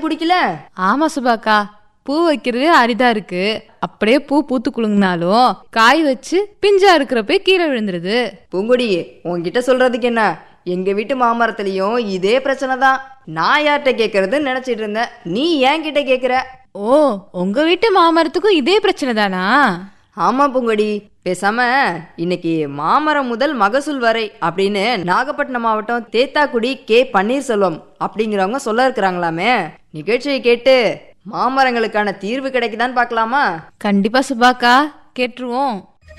பிடிக்கல ஆமா சுபாக்கா பூ வைக்கிறது அரிதா இருக்கு அப்படியே பூ பூத்து குலுங்கினாலும் காய் வச்சு பிஞ்சா இருக்கிறப்ப கீழே விழுந்துருது பூங்கொடி உன்கிட்ட சொல்றதுக்கு என்ன எங்க வீட்டு மாமரத்துலயும் இதே பிரச்சனை தான் நான் யார்கிட்ட கேக்குறதுன்னு நினைச்சிட்டு இருந்தேன் நீ ஏன் கிட்ட கேக்குற ஓ உங்க வீட்டு மாமரத்துக்கும் இதே பிரச்சனை தானா ஆமா பூங்கொடி பேசாம இன்னைக்கு மாமரம் முதல் மகசூல் வரை அப்படின்னு நாகப்பட்டினம் மாவட்டம் தேத்தாக்குடி கே பன்னீர்செல்வம் அப்படிங்கிறவங்க சொல்ல இருக்கிறாங்களாமே நிகழ்ச்சியை கேட்டு மாமரங்களுக்கான தீர்வு கிடைக்குதான்னு பார்க்கலாமா கண்டிப்பா சுபாக்கா கேட்டுருவோம்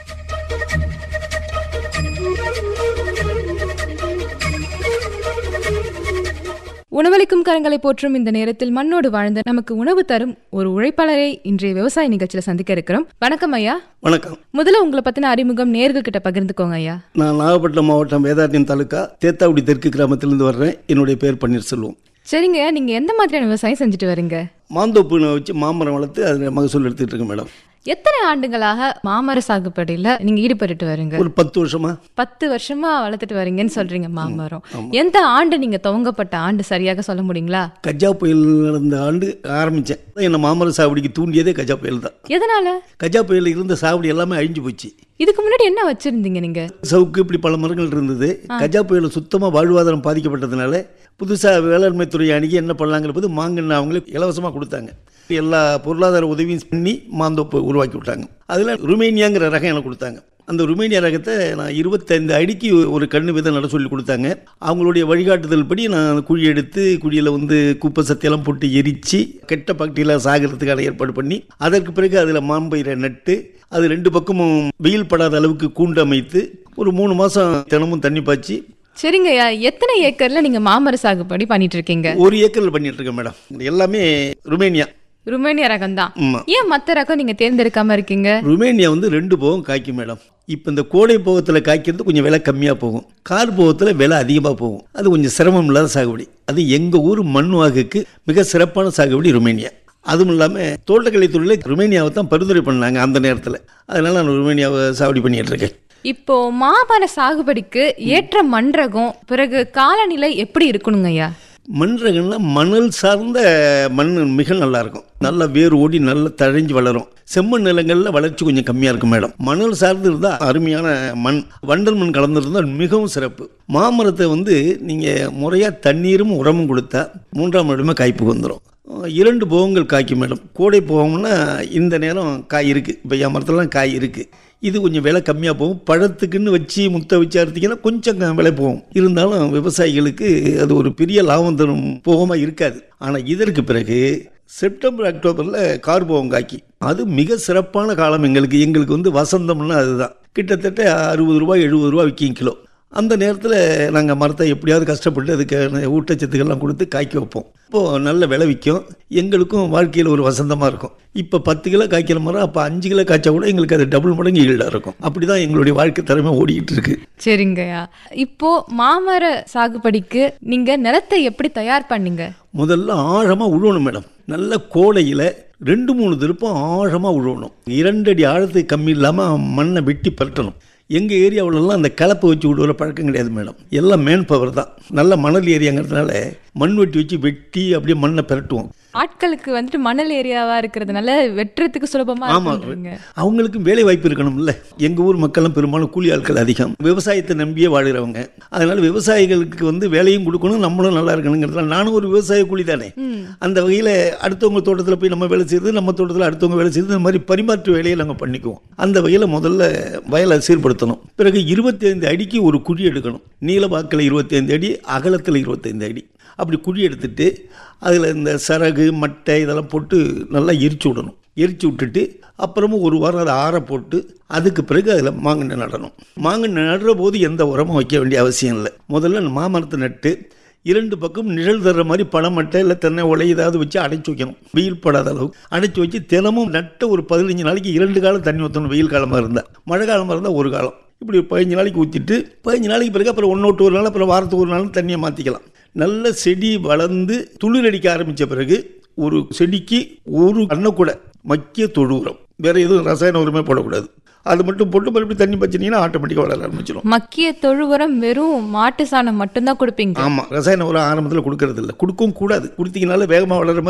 உணவளிக்கும் கரங்களை போற்றும் இந்த நேரத்தில் மண்ணோடு வாழ்ந்த நமக்கு உணவு தரும் ஒரு உழைப்பாளரை இன்றைய விவசாய நிகழ்ச்சியில சந்திக்க இருக்கிறோம் வணக்கம் ஐயா வணக்கம் முதல்ல உங்களை பத்தின அறிமுகம் நேர்கள் கிட்ட பகிர்ந்துக்கோங்க ஐயா நான் நாகப்பட்டினம் மாவட்டம் வேதாரண்யம் தாலுக்கா தேத்தாவுடி தெற்கு கிராமத்திலிருந்து வர்றேன் என்னுடைய பேர் பன்னீர்செல்வம் சரிங்க நீங்க எந்த மாதிரியான விவசாயம் செஞ்சுட்டு வரீங்க மாந்தோப்பு வச்சு மாமரம் வளர்த்து அதில் மகசூல் எடுத்துட்டு இருக்கேன் மேடம் எத்தனை ஆண்டுகளாக மாமர சாகுபடியில நீங்க ஈடுபட்டு வரீங்க ஒரு பத்து வருஷமா பத்து வருஷமா வளர்த்துட்டு வரீங்கன்னு சொல்றீங்க மாமரம் எந்த ஆண்டு நீங்க துவங்கப்பட்ட ஆண்டு சரியாக சொல்ல முடியுங்களா கஜா புயல் நடந்த ஆண்டு ஆரம்பித்தேன் என்னை மாமரம் சாவடிக்கு தூண்டியதே கஜா புயல் தான் எதனால கஜா புயலில் இருந்த சாவடி எல்லாமே அழிஞ்சு போச்சு இதுக்கு முன்னாடி என்ன வச்சிருந்தீங்க நீங்க சவுக்கு இப்படி பல மரங்கள் இருந்தது கஜா புயல் சுத்தமாக வாழ்வாதாரம் பாதிக்கப்பட்டதுனால புதுசாக வேளாண்மை துறை அணுகி என்ன பண்ணலாங்கிற போது மாங்கன்று அவங்களே இலவசமாக கொடுத்தாங்க எல்லா பொருளாதார உதவியும் பண்ணி மாந்தோப்பு உருவாக்கி விட்டாங்க அதில் ருமேனியாங்கிற ரகம் எனக்கு கொடுத்தாங்க அந்த ருமேனியா ரகத்தை நான் இருபத்தைந்து அடிக்கு ஒரு கண்ணு விதை நட சொல்லி கொடுத்தாங்க அவங்களுடைய வழிகாட்டுதல் படி நான் குழி எடுத்து குழியில் வந்து குப்பை சத்தியெல்லாம் போட்டு எரித்து கெட்ட பக்தியெல்லாம் சாகிறதுக்கான ஏற்பாடு பண்ணி அதற்கு பிறகு அதில் மாம்பயிரை நட்டு அது ரெண்டு பக்கமும் வெயில் படாத அளவுக்கு கூண்டு அமைத்து ஒரு மூணு மாதம் தினமும் தண்ணி பாய்ச்சி சரிங்க ஐயா எத்தனை ஏக்கர்ல நீங்க மாமர சாகுபடி பண்ணிட்டு இருக்கீங்க ஒரு ஏக்கரில் பண்ணிட்டு இருக்கேன் மேடம் இது எல்லாமே ருமேனியா ருமேனியா ரகம் தான் ஆமா ஏன் மத்த ரகம் நீங்க தேர்ந்தெடுக்காம இருக்கீங்க ருமேனியா வந்து ரெண்டு போகம் காய்க்கும் மேடம் இப்போ இந்த கோடை போகத்தில் காய்க்கிறது கொஞ்சம் விலை கம்மியாக போகும் கார் போகத்தில் விலை அதிகமாக போகும் அது கொஞ்சம் சிரமம் இல்லாத சாகுபடி அது எங்கள் ஊர் மண் வாகுக்கு மிக சிறப்பான சாகுபடி ருமேனியா அதுவும் இல்லாமல் தோட்டக்கலை துறையில் ருமேனியாவை தான் பரிந்துரை பண்ணாங்க அந்த நேரத்தில் அதனால் நான் ருமேனியாவை சாகுபடி பண்ணிட்டு இருக்கேன் இப்போ மாமர சாகுபடிக்கு ஏற்ற மண் ரகம் பிறகு காலநிலை எப்படி இருக்கணுங்க ஐயா மண் ரகம்னா மணல் சார்ந்த மண் மிக நல்லா இருக்கும் நல்லா வேர் ஓடி நல்லா தழைஞ்சு வளரும் செம்மண் நிலங்களில் வளர்ச்சி கொஞ்சம் கம்மியாக இருக்கும் மேடம் மணல் சார்ந்து இருந்தால் அருமையான மண் வண்டல் மண் கலந்துருந்தால் மிகவும் சிறப்பு மாமரத்தை வந்து நீங்கள் முறையாக தண்ணீரும் உரமும் கொடுத்தா மூன்றாம் இடமே காய்ப்பு வந்துடும் இரண்டு போகங்கள் காய்க்கும் மேடம் கோடை போகம்னா இந்த நேரம் காய் இருக்குது இப்போ என் மரத்துலலாம் காய் இருக்குது இது கொஞ்சம் விலை கம்மியாக போகும் பழத்துக்குன்னு வச்சு முத்தை வச்சு அறுத்திங்கன்னா கொஞ்சம் க- விலை போகும் இருந்தாலும் விவசாயிகளுக்கு அது ஒரு பெரிய லாபம் தரும் போகமாக இருக்காது ஆனால் இதற்கு பிறகு செப்டம்பர் அக்டோபரில் கார்போகம் காய்க்கி அது மிக சிறப்பான காலம் எங்களுக்கு எங்களுக்கு வந்து வசந்தம்னா அதுதான் கிட்டத்தட்ட அறுபது ரூபாய் எழுபது ரூபா விற்கும் கிலோ அந்த நேரத்தில் நாங்கள் மரத்தை எப்படியாவது கஷ்டப்பட்டு அதுக்கு ஊட்டச்சத்துக்கள்லாம் கொடுத்து காய்க்க வைப்போம் இப்போது நல்ல விலை விற்கும் எங்களுக்கும் வாழ்க்கையில் ஒரு வசந்தமாக இருக்கும் இப்போ பத்து கிலோ காய்க்கிற மரம் அப்போ அஞ்சு கிலோ காய்ச்சா கூட எங்களுக்கு அது டபுள் மடங்கு ஈல்டாக இருக்கும் அப்படி தான் எங்களுடைய வாழ்க்கை திறமை ஓடிக்கிட்டு இருக்கு சரிங்கய்யா இப்போ மாமர சாகுபடிக்கு நீங்க நிலத்தை எப்படி தயார் பண்ணீங்க முதல்ல ஆழமாக உழுவணும் மேடம் நல்ல கோடையில் ரெண்டு மூணு திருப்பம் ஆழமாக உழுவணும் இரண்டடி ஆழத்துக்கு கம்மி இல்லாமல் மண்ணை வெட்டி பரட்டணும் எங்கள் ஏரியாவிலலாம் அந்த கலப்பை வச்சு விடுற பழக்கம் கிடையாது மேடம் எல்லாம் மேன் பவர் தான் நல்ல மணல் ஏரியாங்கிறதுனால மண் வெட்டி வச்சு வெட்டி அப்படியே மண்ணை பெரட்டுவோம் ஆட்களுக்கு வந்துட்டு மணல் ஏரியாவா இருக்கிறதுனால வெட்டுறதுக்கு சுலபமா ஆமாம் இருக்குன்றீங்க அவங்களுக்கும் வேலை வாய்ப்பு இருக்கணும்ல எங்கள் ஊர் மக்கள்லாம் பெரும்பாலும் கூலி ஆட்கள் அதிகம் விவசாயத்தை நம்பியே வாழுறவங்க அதனால விவசாயிகளுக்கு வந்து வேலையும் கொடுக்கணும் நம்மளும் நல்லா இருக்கணுங்கிறதுனால நானும் ஒரு விவசாய கூலி தானே அந்த வகையில் அடுத்தவங்க தோட்டத்தில் போய் நம்ம வேலை செய்யுது நம்ம தோட்டத்தில் அடுத்தவங்க வேலை செய்யுது இந்த மாதிரி பரிமாற்று வேலையை நாங்கள் பண்ணிக்குவோம் அந்த வகையில் முதல்ல வயலை சீர்படுத்தணும் பிறகு இருபத்தி ஐந்து அடிக்கு ஒரு குழி எடுக்கணும் நீல வாக்கில் இருபத்தி ஐந்து அடி அகலத்தில் இருபத்தைந்து அடி அப்படி குழி எடுத்துட்டு அதில் இந்த சரகு மட்டை இதெல்லாம் போட்டு நல்லா எரிச்சு விடணும் எரிச்சு விட்டுட்டு அப்புறமும் ஒரு வாரம் அதை ஆற போட்டு அதுக்கு பிறகு அதில் மாங்கன்று நடணும் மாங்கன்று நடுற போது எந்த உரமும் வைக்க வேண்டிய அவசியம் இல்லை முதல்ல அந்த மாமரத்தை நட்டு இரண்டு பக்கம் நிழல் தர்ற மாதிரி பழமட்டை இல்லை தென்னை உலை ஏதாவது வச்சு அடைச்சி வைக்கணும் வெயில் படாத அளவு அடைச்சி வச்சு தினமும் நட்ட ஒரு பதினஞ்சு நாளைக்கு இரண்டு காலம் தண்ணி ஊற்றணும் வெயில் காலமாக இருந்தால் மழை காலமாக இருந்தால் ஒரு காலம் இப்படி ஒரு பதினஞ்சு நாளைக்கு ஊற்றிட்டு பதினஞ்சு நாளைக்கு பிறகு அப்புறம் ஒன்று ஒரு நாள் அப்புறம் வாரத்துக்கு ஒரு நாள் தண்ணியை மாற்றிக்கலாம் நல்ல செடி வளர்ந்து துளிர் அடிக்க ஆரம்பித்த பிறகு ஒரு செடிக்கு ஒரு அன்ன கூட மக்கிய தொழு உரம் வேற எதுவும் ரசாயன உரமே போடக்கூடாது அது மட்டும் போட்டு மறுபடியும் தண்ணி பச்சினீங்கன்னா ஆட்டோமேட்டிக்காக வளர ஆரம்பிச்சிடும் மக்கிய தொழு உரம் வெறும் மாட்டு சாணம் மட்டும்தான் கொடுப்பீங்க ஆமாம் ரசாயன உரம் ஆரம்பத்தில் கொடுக்கறது இல்லை கொடுக்கவும் கூடாது கொடுத்தீங்கனால வேகமாக வளர மாதிரி